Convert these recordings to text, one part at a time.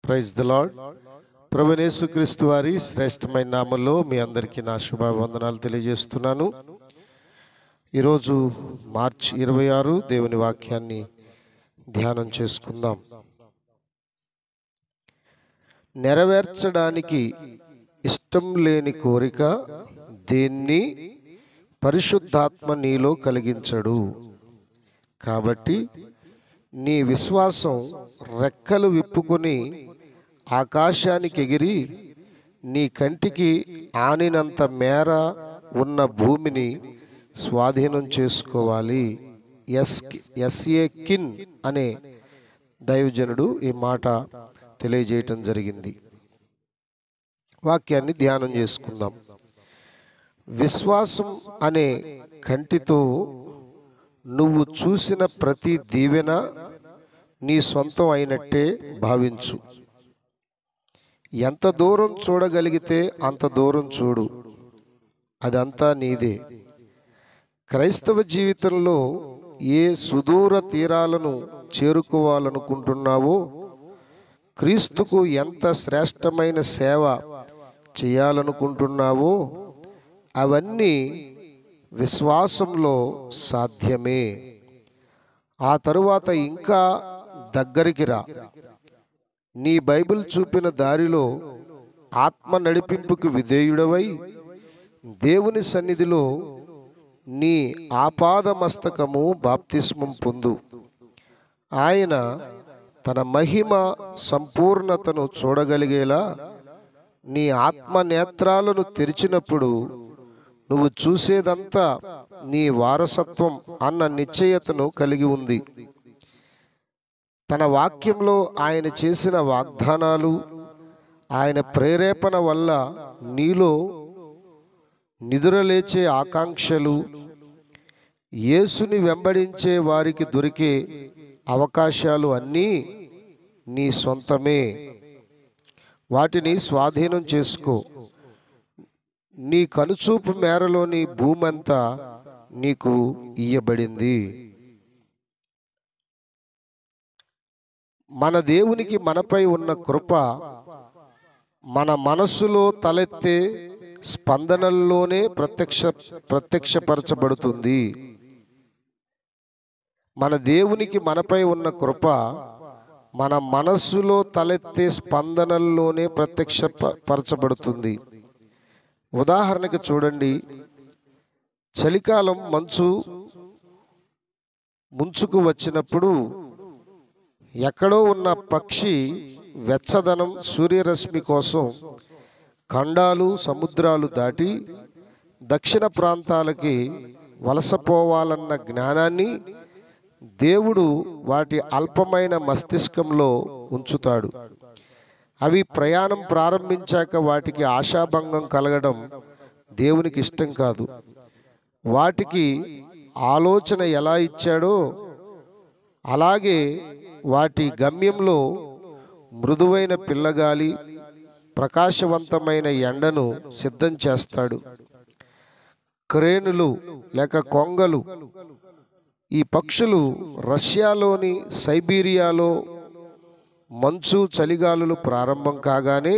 praise the lord ప్రభునేసుక్రీస్తు వారి శ్రేష్టమైన నామంలో మీ అందరికీ నా శుభవందనాలు తెలియజేస్తున్నాను ఈరోజు మార్చ్ ఇరవై ఆరు దేవుని వాక్యాన్ని ధ్యానం చేసుకుందాం నెరవేర్చడానికి ఇష్టం లేని కోరిక దేన్ని పరిశుద్ధాత్మ నీలో కలిగించడు కాబట్టి నీ విశ్వాసం రెక్కలు విప్పుకొని ఆకాశానికి ఎగిరి నీ కంటికి ఆనినంత మేర ఉన్న భూమిని స్వాధీనం చేసుకోవాలి ఎస్ ఎస్ఏ కిన్ అనే దైవజనుడు ఈ మాట తెలియజేయటం జరిగింది వాక్యాన్ని ధ్యానం చేసుకుందాం విశ్వాసం అనే కంటితో నువ్వు చూసిన ప్రతి దీవెన నీ సొంతం అయినట్టే భావించు ఎంత దూరం చూడగలిగితే అంత దూరం చూడు అదంతా నీదే క్రైస్తవ జీవితంలో ఏ సుదూర తీరాలను చేరుకోవాలనుకుంటున్నావో క్రీస్తుకు ఎంత శ్రేష్టమైన సేవ చేయాలనుకుంటున్నావో అవన్నీ విశ్వాసంలో సాధ్యమే ఆ తరువాత ఇంకా దగ్గరికి రా నీ బైబిల్ చూపిన దారిలో ఆత్మ నడిపింపుకు విధేయుడవై దేవుని సన్నిధిలో నీ ఆపాద మస్తకము బాప్తిస్మం పొందు ఆయన తన మహిమ సంపూర్ణతను చూడగలిగేలా నీ ఆత్మ నేత్రాలను తెరిచినప్పుడు నువ్వు చూసేదంతా నీ వారసత్వం అన్న నిశ్చయతను కలిగి ఉంది తన వాక్యంలో ఆయన చేసిన వాగ్దానాలు ఆయన ప్రేరేపణ వల్ల నీలో నిదురలేచే ఆకాంక్షలు యేసుని వెంబడించే వారికి దొరికే అవకాశాలు అన్నీ నీ సొంతమే వాటిని స్వాధీనం చేసుకో నీ కనుచూపు మేరలోని భూమంతా నీకు ఇయ్యబడింది మన దేవునికి మనపై ఉన్న కృప మన మనస్సులో తలెత్తే స్పందనల్లోనే ప్రత్యక్ష ప్రత్యక్షపరచబడుతుంది మన దేవునికి మనపై ఉన్న కృప మన మనస్సులో తలెత్తే స్పందనల్లోనే ప్రత్యక్ష పరచబడుతుంది ఉదాహరణకి చూడండి చలికాలం మంచు ముంచుకు వచ్చినప్పుడు ఎక్కడో ఉన్న పక్షి వెచ్చదనం సూర్యరశ్మి కోసం ఖండాలు సముద్రాలు దాటి దక్షిణ ప్రాంతాలకి వలసపోవాలన్న జ్ఞానాన్ని దేవుడు వాటి అల్పమైన మస్తిష్కంలో ఉంచుతాడు అవి ప్రయాణం ప్రారంభించాక వాటికి ఆశాభంగం కలగడం దేవునికి ఇష్టం కాదు వాటికి ఆలోచన ఎలా ఇచ్చాడో అలాగే వాటి గమ్యంలో మృదువైన పిల్లగాలి ప్రకాశవంతమైన ఎండను సిద్ధం చేస్తాడు క్రేనులు లేక కొంగలు ఈ పక్షులు రష్యాలోని సైబీరియాలో మంచు చలిగాలులు ప్రారంభం కాగానే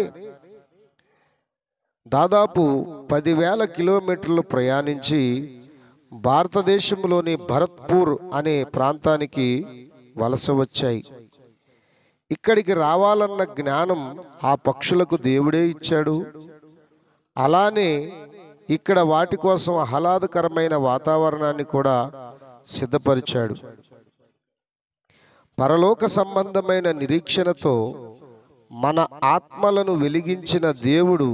దాదాపు పదివేల కిలోమీటర్లు ప్రయాణించి భారతదేశంలోని భరత్పూర్ అనే ప్రాంతానికి వలస వచ్చాయి ఇక్కడికి రావాలన్న జ్ఞానం ఆ పక్షులకు దేవుడే ఇచ్చాడు అలానే ఇక్కడ వాటి కోసం ఆహ్లాదకరమైన వాతావరణాన్ని కూడా సిద్ధపరిచాడు పరలోక సంబంధమైన నిరీక్షణతో మన ఆత్మలను వెలిగించిన దేవుడు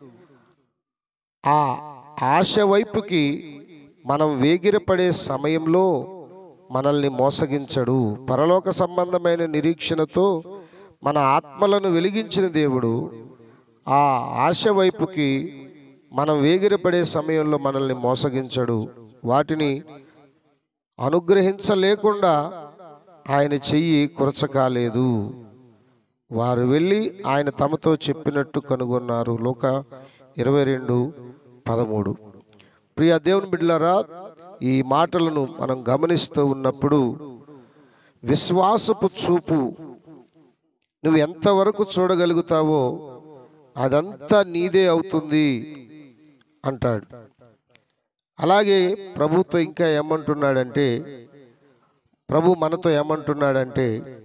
ఆ ఆశ వైపుకి మనం వేగిరపడే సమయంలో మనల్ని మోసగించడు పరలోక సంబంధమైన నిరీక్షణతో మన ఆత్మలను వెలిగించిన దేవుడు ఆ ఆశ వైపుకి మనం వేగిరపడే సమయంలో మనల్ని మోసగించడు వాటిని అనుగ్రహించలేకుండా ఆయన చెయ్యి కురచకాలేదు వారు వెళ్ళి ఆయన తమతో చెప్పినట్టు కనుగొన్నారు లోక ఇరవై రెండు పదమూడు ప్రియ దేవుని బిడ్డలారా ఈ మాటలను మనం గమనిస్తూ ఉన్నప్పుడు విశ్వాసపు చూపు నువ్వు ఎంతవరకు చూడగలుగుతావో అదంతా నీదే అవుతుంది అంటాడు అలాగే ప్రభుతో ఇంకా ఏమంటున్నాడంటే ప్రభు మనతో ఏమంటున్నాడంటే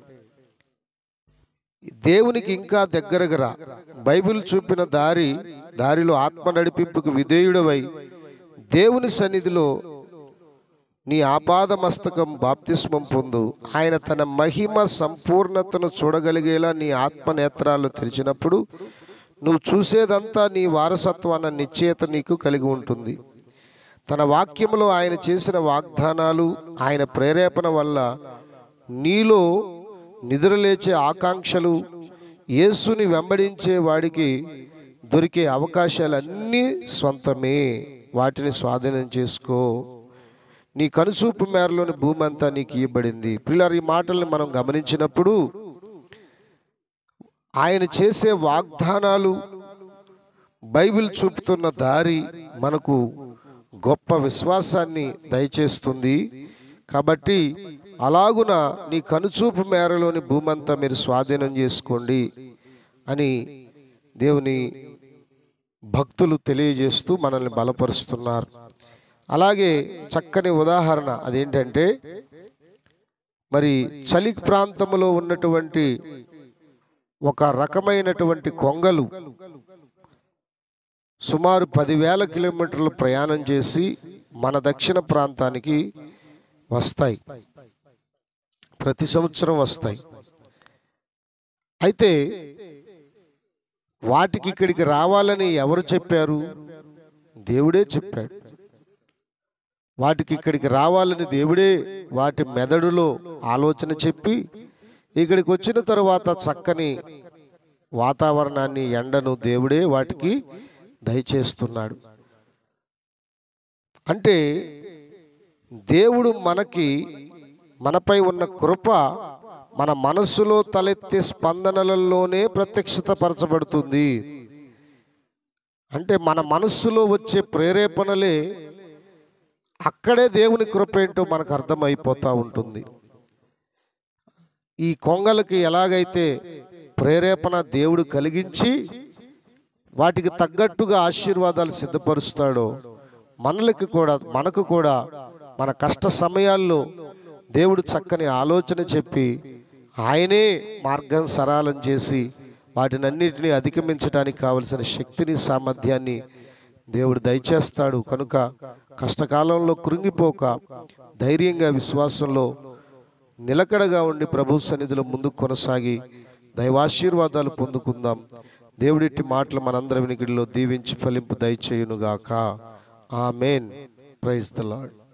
దేవునికి ఇంకా దగ్గరగా రా బైబిల్ చూపిన దారి దారిలో ఆత్మ నడిపింపుకు విధేయుడవై దేవుని సన్నిధిలో నీ ఆపాద మస్తకం బాప్తిస్మం పొందు ఆయన తన మహిమ సంపూర్ణతను చూడగలిగేలా నీ ఆత్మ నేత్రాలు తెరిచినప్పుడు నువ్వు చూసేదంతా నీ వారసత్వాన్న నిశ్చయత నీకు కలిగి ఉంటుంది తన వాక్యములో ఆయన చేసిన వాగ్దానాలు ఆయన ప్రేరేపణ వల్ల నీలో నిద్రలేచే ఆకాంక్షలు యేసుని వెంబడించే వాడికి దొరికే అవకాశాలన్నీ స్వంతమే వాటిని స్వాధీనం చేసుకో నీ కనుచూపు మేరలోని భూమి అంతా నీకు ఇవ్వబడింది పిల్లలు ఈ మాటల్ని మనం గమనించినప్పుడు ఆయన చేసే వాగ్దానాలు బైబిల్ చూపుతున్న దారి మనకు గొప్ప విశ్వాసాన్ని దయచేస్తుంది కాబట్టి అలాగున నీ కనుచూపు మేరలోని భూమి అంతా మీరు స్వాధీనం చేసుకోండి అని దేవుని భక్తులు తెలియజేస్తూ మనల్ని బలపరుస్తున్నారు అలాగే చక్కని ఉదాహరణ అదేంటంటే మరి చలి ప్రాంతంలో ఉన్నటువంటి ఒక రకమైనటువంటి కొంగలు సుమారు పదివేల కిలోమీటర్లు ప్రయాణం చేసి మన దక్షిణ ప్రాంతానికి వస్తాయి ప్రతి సంవత్సరం వస్తాయి అయితే వాటికి ఇక్కడికి రావాలని ఎవరు చెప్పారు దేవుడే చెప్పాడు వాటికి ఇక్కడికి రావాలని దేవుడే వాటి మెదడులో ఆలోచన చెప్పి ఇక్కడికి వచ్చిన తర్వాత చక్కని వాతావరణాన్ని ఎండను దేవుడే వాటికి దయచేస్తున్నాడు అంటే దేవుడు మనకి మనపై ఉన్న కృప మన మనస్సులో తలెత్తే స్పందనలలోనే ప్రత్యక్షత పరచబడుతుంది అంటే మన మనస్సులో వచ్చే ప్రేరేపణలే అక్కడే దేవుని కృప ఏంటో మనకు అర్థమైపోతూ ఉంటుంది ఈ కొంగలకి ఎలాగైతే ప్రేరేపణ దేవుడు కలిగించి వాటికి తగ్గట్టుగా ఆశీర్వాదాలు సిద్ధపరుస్తాడో మనలకి కూడా మనకు కూడా మన కష్ట సమయాల్లో దేవుడు చక్కని ఆలోచన చెప్పి ఆయనే మార్గం సరళం చేసి వాటినన్నిటినీ అధిగమించడానికి కావలసిన శక్తిని సామర్థ్యాన్ని దేవుడు దయచేస్తాడు కనుక కష్టకాలంలో కృంగిపోక ధైర్యంగా విశ్వాసంలో నిలకడగా ఉండి ప్రభు సన్నిధిలో ముందుకు కొనసాగి దైవాశీర్వాదాలు పొందుకుందాం దేవుడిట్టి మాటలు మనందరి వినికిడిలో దీవించి ఫలింపు దయచేయునుగాక ఆమెన్ ప్రైజ్ ద లార్డ్